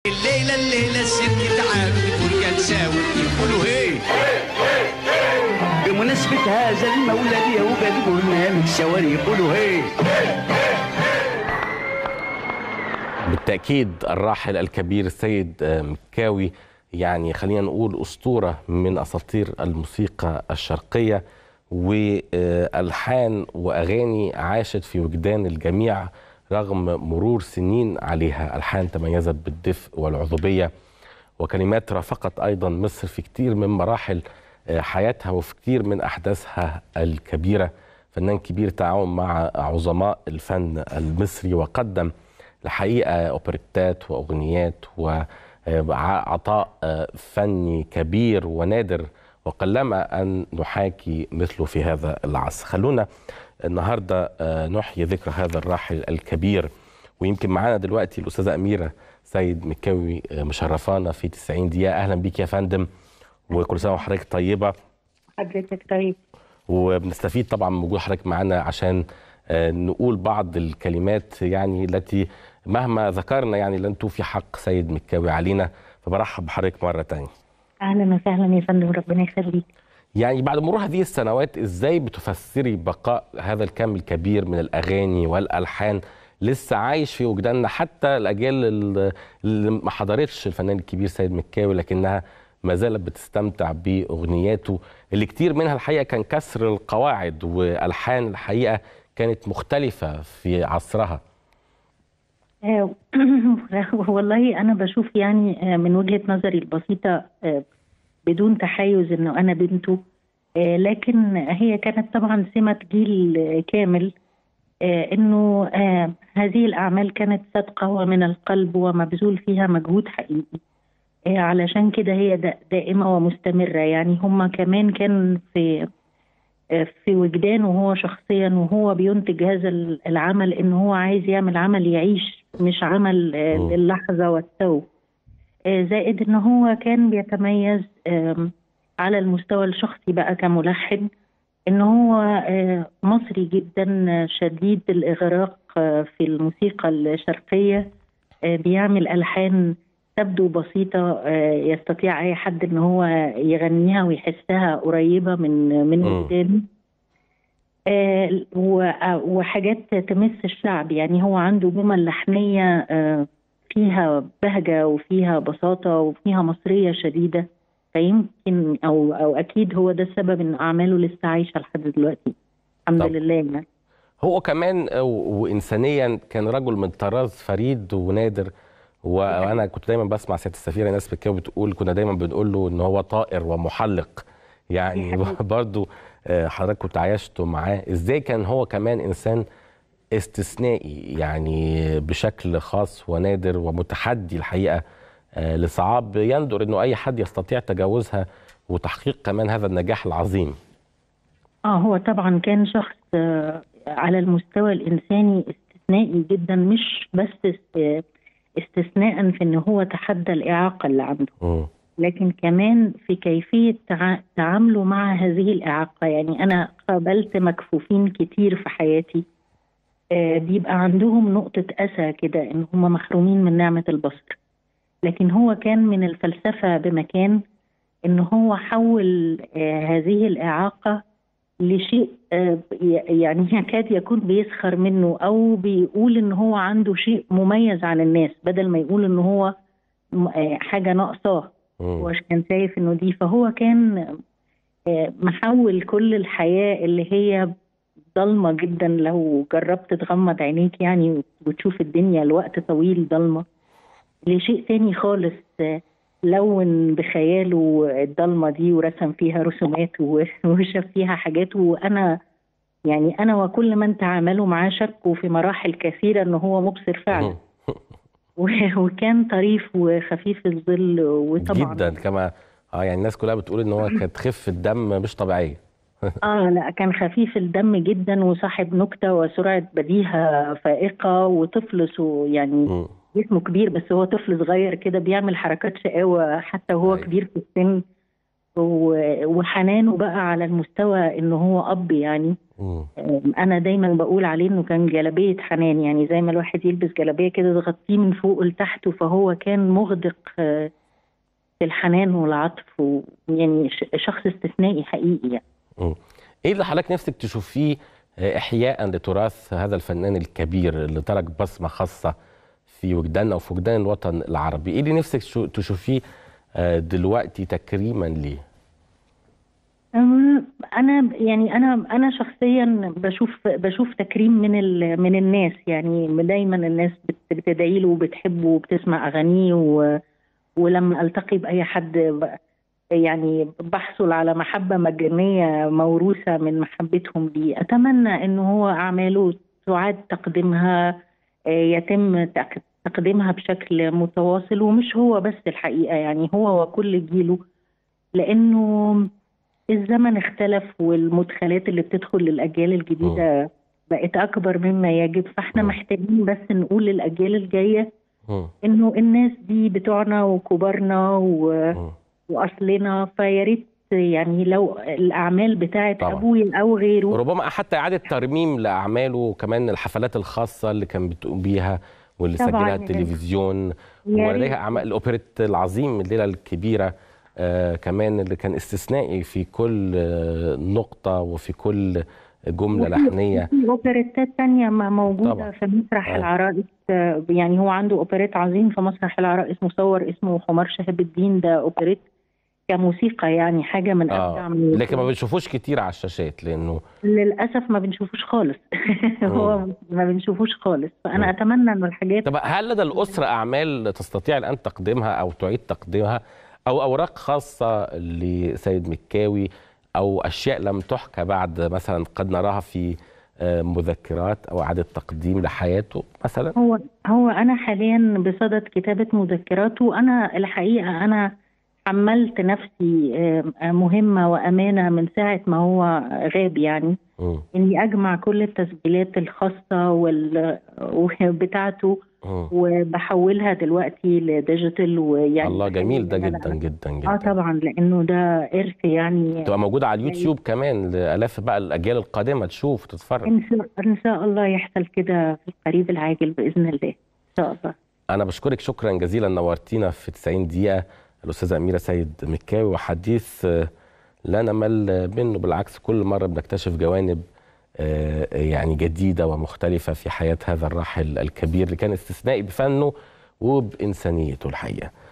الليلة الليلة الست تعالوا الفرجة نساوي يقولوا هي بمناسبة هذا المولد يوجد برنامج سواري يقولوا هي بالتأكيد الراحل الكبير السيد مكاوي يعني خلينا نقول أسطورة من أساطير الموسيقى الشرقية وألحان وأغاني عاشت في وجدان الجميع رغم مرور سنين عليها ألحان تميزت بالدفء والعذوبية وكلمات رافقت أيضا مصر في كتير من مراحل حياتها وفي كتير من أحداثها الكبيرة فنان كبير تعاون مع عظماء الفن المصري وقدم الحقيقة أوبريتات وأغنيات وعطاء فني كبير ونادر وقلما أن نحاكي مثله في هذا العصر خلونا النهاردة نحيي ذكرى هذا الراحل الكبير ويمكن معانا دلوقتي الأستاذة أميرة سيد مكاوي مشرفانا في 90 دقيقة أهلا بيك يا فندم وكل سنة وحضرتك طيبة حضرتك طيب وبنستفيد طبعا من وجود حضرتك معانا عشان نقول بعض الكلمات يعني التي مهما ذكرنا يعني لن توفي حق سيد مكاوي علينا فبرحب بحضرتك مرة تانية اهلا وسهلا يا فندم ربنا يخليك يعني بعد مرور هذه السنوات ازاي بتفسري بقاء هذا الكم الكبير من الاغاني والالحان لسه عايش في وجداننا حتى الاجيال اللي ما حضرتش الفنان الكبير سيد مكاوي لكنها ما زالت بتستمتع باغنياته اللي كتير منها الحقيقه كان كسر القواعد والحان الحقيقه كانت مختلفه في عصرها والله انا بشوف يعني من وجهه نظري البسيطه بدون تحيز انه انا بنته لكن هي كانت طبعا سمه جيل كامل انه هذه الاعمال كانت صادقه ومن القلب ومبذول فيها مجهود حقيقي علشان كده هي دائمه ومستمره يعني هم كمان كان في في وجدانه هو شخصيا وهو بينتج هذا العمل ان هو عايز يعمل عمل يعيش مش عمل للحظه والتو زائد ان هو كان بيتميز على المستوى الشخصي بقى كملحن ان هو مصري جدا شديد الاغراق في الموسيقى الشرقيه بيعمل الحان تبدو بسيطة يستطيع أي حد إن هو يغنيها ويحسها قريبة من من وجدانه وحاجات تمس الشعب يعني هو عنده جمل لحنية فيها بهجة وفيها بساطة وفيها مصرية شديدة فيمكن أو أو أكيد هو ده السبب إن أعماله لسه عايشة لحد دلوقتي الحمد طب. لله يعني هو كمان وإنسانيا كان رجل من طراز فريد ونادر وانا كنت دايما بسمع سياده السفيره ناس بتكاوي بتقول كنا دايما بنقول له ان هو طائر ومحلق يعني برضو حضرتك كنت عايشته معاه ازاي كان هو كمان انسان استثنائي يعني بشكل خاص ونادر ومتحدي الحقيقه لصعاب يندر انه اي حد يستطيع تجاوزها وتحقيق كمان هذا النجاح العظيم اه هو طبعا كان شخص على المستوى الانساني استثنائي جدا مش بس استثناء في ان هو تحدى الاعاقه اللي عنده م. لكن كمان في كيفيه تع... تعامله مع هذه الاعاقه يعني انا قابلت مكفوفين كتير في حياتي آه بيبقى عندهم نقطه اسى كده ان هم محرومين من نعمه البصر لكن هو كان من الفلسفه بمكان ان هو حول آه هذه الاعاقه لشيء يعني يكاد يكون بيسخر منه او بيقول ان هو عنده شيء مميز عن الناس بدل ما يقول ان هو حاجه ناقصاه هو كان شايف انه دي فهو كان محول كل الحياه اللي هي ضلمه جدا لو جربت تغمض عينيك يعني وتشوف الدنيا لوقت طويل ضلمه لشيء تاني خالص لون بخياله الضلمه دي ورسم فيها رسومات وشاف فيها حاجات وانا يعني انا وكل من تعاملوا معاه شكوا في مراحل كثيره ان هو مبصر فعلا وكان طريف وخفيف الظل وطبعا جدا كما اه يعني الناس كلها بتقول ان هو كانت خفه دم مش طبيعيه اه لا كان خفيف الدم جدا وصاحب نكته وسرعه بديهه فائقه وطفل يعني جسمه كبير بس هو طفل صغير كده بيعمل حركات شقاوة حتى وهو أي. كبير في السن وحنانه بقى على المستوى ان هو اب يعني مم. انا دايما بقول عليه انه كان جلابيه حنان يعني زي ما الواحد يلبس جلابيه كده تغطيه من فوق لتحت فهو كان مغدق آه، في الحنان والعطف ويعني ش- شخص استثنائي حقيقي يعني. مم. ايه اللي حضرتك نفسك تشوفيه آه، احياء لتراث هذا الفنان الكبير اللي ترك بصمه خاصه في وجداننا وفي وجدان الوطن العربي ايه اللي نفسك شو- تشوفيه آه، دلوقتي تكريما ليه أم، انا يعني انا انا شخصيا بشوف بشوف تكريم من ال من الناس يعني دايما الناس بت- بتدعي له وبتحبه وبتسمع اغانيه و ولما التقي باي حد ب- يعني بحصل على محبه مجانيه موروثه من محبتهم ليه اتمنى انه هو اعماله تعاد تقديمها آه، يتم تق- تقديمها بشكل متواصل ومش هو بس الحقيقه يعني هو وكل جيله لانه الزمن اختلف والمدخلات اللي بتدخل للأجيال الجديدة بقت أكبر مما يجب فاحنا مم. محتاجين بس نقول للأجيال الجاية مم. إنه الناس دي بتوعنا وكبارنا و... مم. وأصلنا فيا ريت يعني لو الأعمال بتاعت طبعا. أبويا أو غيره وربما حتى اعاده ترميم لاعماله وكمان الحفلات الخاصه اللي كان بتقوم بيها واللي طبعاً سجلها يا التلفزيون يا وليها ريت. اعمال الاوبريت العظيم الليله الكبيره آه كمان اللي كان استثنائي في كل آه نقطه وفي كل جمله وفي- لحنيه في اوبريتات تانية ما موجودة طبعاً. في مسرح آه. العرائس آه، يعني هو عنده اوبريت عظيم في مسرح العرائس مصور اسمه حمار شهاب الدين ده اوبريت كموسيقى يعني حاجة من أبدع اه من لكن ما بنشوفوش كتير على الشاشات لانه للاسف ما بنشوفوش خالص هو ما بنشوفوش خالص فانا مم. اتمنى انه الحاجات طب هل لدى الأسرة أعمال تستطيع الآن تقديمها أو تعيد تقديمها أو أوراق خاصة لسيد مكاوي أو أشياء لم تحكى بعد مثلا قد نراها في آه، مذكرات أو إعادة تقديم لحياته مثلا هو هو انا حاليا بصدد كتابه مذكرات وانا الحقيقه انا حملت نفسي آه، مهمه وامانه من ساعه ما هو غاب يعني مم. اني اجمع كل التسجيلات الخاصه وال بتاعته مم. وبحولها دلوقتي لديجيتال ويعني الله جميل ده بحاول إن جدا أنا- جدا اه جدا طبعا لانه ده ارث يعني تبقى موجودة على اليوتيوب كمان لآلاف بقى الأجيال القادمة تشوف وتتفرج إن شاء, إن شاء الله يحصل كده في القريب العاجل بإذن الله إن شاء الله أنا بشكرك شكرا جزيلا نورتينا في 90 دقيقة الأستاذة أميرة سيد مكاوي وحديث آه، لا نمل منه بالعكس كل مرة بنكتشف جوانب آه، يعني جديدة ومختلفة في حياة هذا الراحل الكبير اللي كان استثنائي بفنه وبإنسانيته الحقيقة